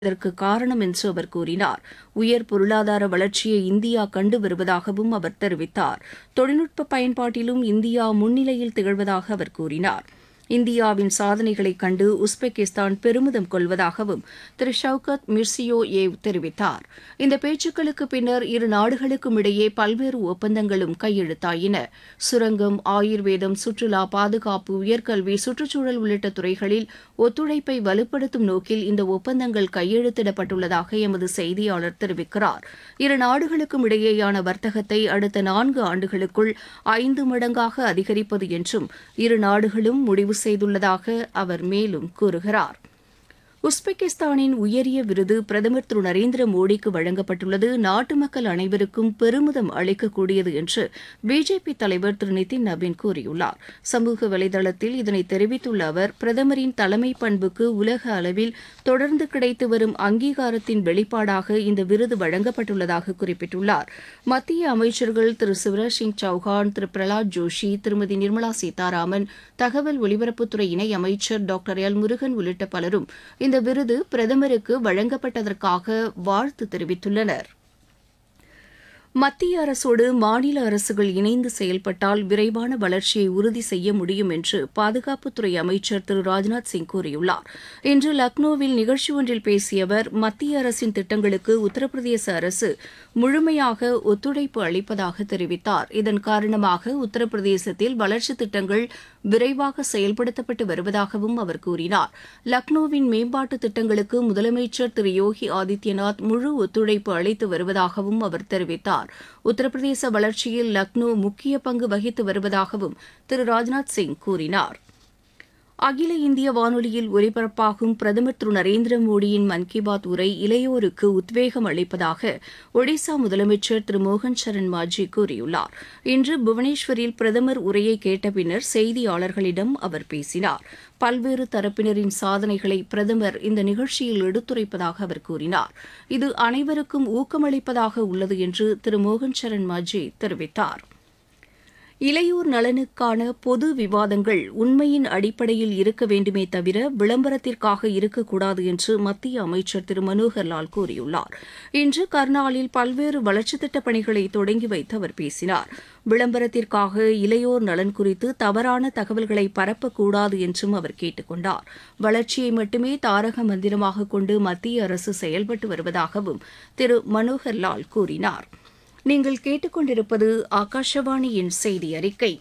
இதற்கு காரணம் என்று அவர் கூறினார் உயர் பொருளாதார வளர்ச்சியை இந்தியா கண்டு வருவதாகவும் அவர் தெரிவித்தார் தொழில்நுட்ப பயன்பாட்டிலும் இந்தியா முன்னிலையில் திகழ்வதாக அவர் கூறினார் இந்தியாவின் சாதனைகளைக் கண்டு உஸ்பெகிஸ்தான் பெருமிதம் கொள்வதாகவும் திரு ஷவுகத் மிர்சியோயேவ் தெரிவித்தார் இந்த பேச்சுக்களுக்கு பின்னர் இரு நாடுகளுக்கும் இடையே பல்வேறு ஒப்பந்தங்களும் கையெழுத்தாயின சுரங்கம் ஆயுர்வேதம் சுற்றுலா பாதுகாப்பு உயர்கல்வி சுற்றுச்சூழல் உள்ளிட்ட துறைகளில் ஒத்துழைப்பை வலுப்படுத்தும் நோக்கில் இந்த ஒப்பந்தங்கள் கையெழுத்திடப்பட்டுள்ளதாக எமது செய்தியாளர் தெரிவிக்கிறார் இரு நாடுகளுக்கும் இடையேயான வர்த்தகத்தை அடுத்த நான்கு ஆண்டுகளுக்குள் ஐந்து மடங்காக அதிகரிப்பது என்றும் இரு நாடுகளும் முடிவு செய்துள்ளதாக அவர் மேலும் கூறுகிறார் உஸ்பெகிஸ்தானின் உயரிய விருது பிரதமர் திரு நரேந்திர மோடிக்கு வழங்கப்பட்டுள்ளது நாட்டு மக்கள் அனைவருக்கும் பெருமிதம் அளிக்கக்கூடியது என்று பிஜேபி தலைவர் திரு நிதின் நவீன் கூறியுள்ளார் சமூக வலைதளத்தில் இதனை தெரிவித்துள்ள அவர் பிரதமரின் தலைமை பண்புக்கு உலக அளவில் தொடர்ந்து கிடைத்து வரும் அங்கீகாரத்தின் வெளிப்பாடாக இந்த விருது வழங்கப்பட்டுள்ளதாக குறிப்பிட்டுள்ளார் மத்திய அமைச்சர்கள் திரு சிவராஜ் சிங் சௌஹான் திரு பிரலாத் ஜோஷி திருமதி நிர்மலா சீதாராமன் தகவல் ஒலிபரப்புத்துறை இணை அமைச்சர் டாக்டர் எல் முருகன் உள்ளிட்ட பலரும் இந்த விருது பிரதமருக்கு வழங்கப்பட்டதற்காக வாழ்த்து தெரிவித்துள்ளனர் மத்திய அரசோடு மாநில அரசுகள் இணைந்து செயல்பட்டால் விரைவான வளர்ச்சியை உறுதி செய்ய முடியும் என்று பாதுகாப்புத்துறை அமைச்சர் திரு ராஜ்நாத் சிங் கூறியுள்ளார் இன்று லக்னோவில் நிகழ்ச்சி ஒன்றில் பேசிய அவர் மத்திய அரசின் திட்டங்களுக்கு உத்தரப்பிரதேச அரசு முழுமையாக ஒத்துழைப்பு அளிப்பதாக தெரிவித்தார் இதன் காரணமாக உத்தரப்பிரதேசத்தில் வளர்ச்சித் திட்டங்கள் விரைவாக செயல்படுத்தப்பட்டு வருவதாகவும் அவர் கூறினார் லக்னோவின் மேம்பாட்டு திட்டங்களுக்கு முதலமைச்சர் திரு யோகி ஆதித்யநாத் முழு ஒத்துழைப்பு அளித்து வருவதாகவும் அவர் தெரிவித்தார் உத்தரப்பிரதேச வளர்ச்சியில் லக்னோ முக்கிய பங்கு வகித்து வருவதாகவும் திரு ராஜ்நாத் சிங் கூறினார் அகில இந்திய வானொலியில் ஒலிபரப்பாகும் பிரதமர் திரு நரேந்திர மோடியின் மன் கி பாத் உரை இளையோருக்கு உத்வேகம் அளிப்பதாக ஒடிசா முதலமைச்சர் திரு மோகன் சரண் மாஜி கூறியுள்ளார் இன்று புவனேஸ்வரில் பிரதமர் உரையை கேட்ட பின்னர் செய்தியாளர்களிடம் அவர் பேசினார் பல்வேறு தரப்பினரின் சாதனைகளை பிரதமர் இந்த நிகழ்ச்சியில் எடுத்துரைப்பதாக அவர் கூறினார் இது அனைவருக்கும் ஊக்கமளிப்பதாக உள்ளது என்று திரு மோகன் சரண் மாஜி தெரிவித்தார் இளையோர் நலனுக்கான பொது விவாதங்கள் உண்மையின் அடிப்படையில் இருக்க வேண்டுமே தவிர விளம்பரத்திற்காக இருக்கக்கூடாது என்று மத்திய அமைச்சர் திரு மனோகர் லால் கூறியுள்ளார் இன்று கர்னாலில் பல்வேறு வளர்ச்சித் திட்டப் பணிகளை தொடங்கி வைத்து அவர் பேசினார் விளம்பரத்திற்காக இளையோர் நலன் குறித்து தவறான தகவல்களை பரப்பக்கூடாது என்றும் அவர் கேட்டுக் கொண்டார் வளர்ச்சியை மட்டுமே தாரக மந்திரமாக கொண்டு மத்திய அரசு செயல்பட்டு வருவதாகவும் திரு மனோகர் லால் கூறினார் நீங்கள் கேட்டுக்கொண்டிருப்பது ஆகாஷவாணியின் செய்தி அறிக்கை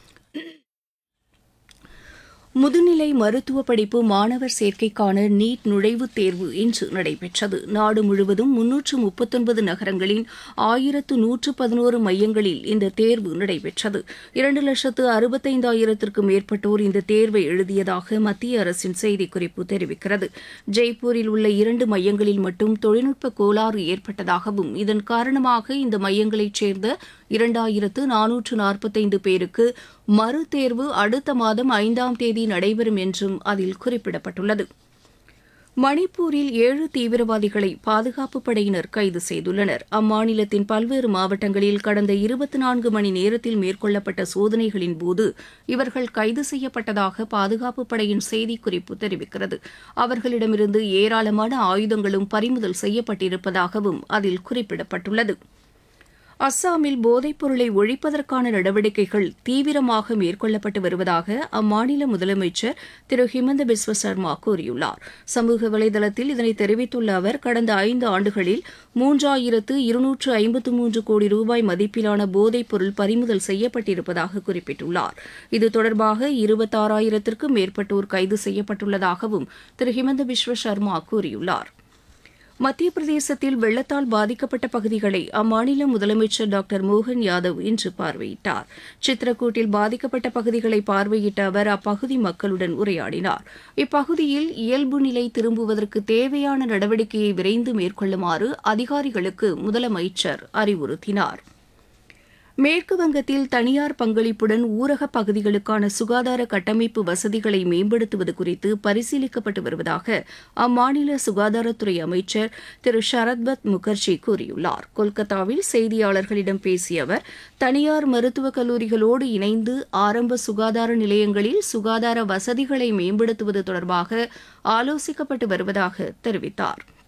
முதுநிலை மருத்துவ படிப்பு மாணவர் சேர்க்கைக்கான நீட் நுழைவுத் தேர்வு இன்று நடைபெற்றது நாடு முழுவதும் முன்னூற்று முப்பத்தொன்பது நகரங்களின் ஆயிரத்து நூற்று பதினோரு மையங்களில் இந்த தேர்வு நடைபெற்றது இரண்டு லட்சத்து அறுபத்தைந்தாயிரத்திற்கும் மேற்பட்டோர் இந்த தேர்வை எழுதியதாக மத்திய அரசின் செய்திக்குறிப்பு தெரிவிக்கிறது ஜெய்ப்பூரில் உள்ள இரண்டு மையங்களில் மட்டும் தொழில்நுட்ப கோளாறு ஏற்பட்டதாகவும் இதன் காரணமாக இந்த மையங்களைச் சேர்ந்த இரண்டாயிரத்து நானூற்று நாற்பத்தைந்து பேருக்கு மறுதேர்வு அடுத்த மாதம் ஐந்தாம் தேதி நடைபெறும் என்றும் அதில் குறிப்பிடப்பட்டுள்ளது மணிப்பூரில் ஏழு தீவிரவாதிகளை பாதுகாப்பு படையினர் கைது செய்துள்ளனர் அம்மாநிலத்தின் பல்வேறு மாவட்டங்களில் கடந்த இருபத்தி நான்கு மணி நேரத்தில் மேற்கொள்ளப்பட்ட சோதனைகளின் போது இவர்கள் கைது செய்யப்பட்டதாக பாதுகாப்பு படையின் செய்திக்குறிப்பு தெரிவிக்கிறது அவர்களிடமிருந்து ஏராளமான ஆயுதங்களும் பறிமுதல் செய்யப்பட்டிருப்பதாகவும் அதில் குறிப்பிடப்பட்டுள்ளது அஸ்ஸாமில் போதைப் பொருளை ஒழிப்பதற்கான நடவடிக்கைகள் தீவிரமாக மேற்கொள்ளப்பட்டு வருவதாக அம்மாநில முதலமைச்சர் திரு ஹிமந்த பிஸ்வ சர்மா கூறியுள்ளார் சமூக வலைதளத்தில் இதனை தெரிவித்துள்ள அவர் கடந்த ஐந்து ஆண்டுகளில் மூன்றாயிரத்து இருநூற்று ஐம்பத்து மூன்று கோடி ரூபாய் மதிப்பிலான போதைப் பொருள் பறிமுதல் செய்யப்பட்டிருப்பதாக குறிப்பிட்டுள்ளார் இது தொடர்பாக இருபத்தாறாயிரத்திற்கும் மேற்பட்டோர் கைது செய்யப்பட்டுள்ளதாகவும் திரு ஹிமந்த பிஸ்வ சர்மா கூறியுள்ளார் மத்திய பிரதேசத்தில் வெள்ளத்தால் பாதிக்கப்பட்ட பகுதிகளை அம்மாநில முதலமைச்சர் டாக்டர் மோகன் யாதவ் இன்று பார்வையிட்டார் சித்ரக்கூட்டில் பாதிக்கப்பட்ட பகுதிகளை பார்வையிட்ட அவர் அப்பகுதி மக்களுடன் உரையாடினார் இப்பகுதியில் இயல்பு நிலை திரும்புவதற்கு தேவையான நடவடிக்கையை விரைந்து மேற்கொள்ளுமாறு அதிகாரிகளுக்கு முதலமைச்சர் அறிவுறுத்தினார் மேற்கு வங்கத்தில் தனியார் பங்களிப்புடன் ஊரக பகுதிகளுக்கான சுகாதார கட்டமைப்பு வசதிகளை மேம்படுத்துவது குறித்து பரிசீலிக்கப்பட்டு வருவதாக அம்மாநில சுகாதாரத்துறை அமைச்சர் திரு ஷரத்பத் முகர்ஜி கூறியுள்ளார் கொல்கத்தாவில் செய்தியாளர்களிடம் பேசிய அவர் தனியார் மருத்துவக் கல்லூரிகளோடு இணைந்து ஆரம்ப சுகாதார நிலையங்களில் சுகாதார வசதிகளை மேம்படுத்துவது தொடர்பாக ஆலோசிக்கப்பட்டு வருவதாக தெரிவித்தார்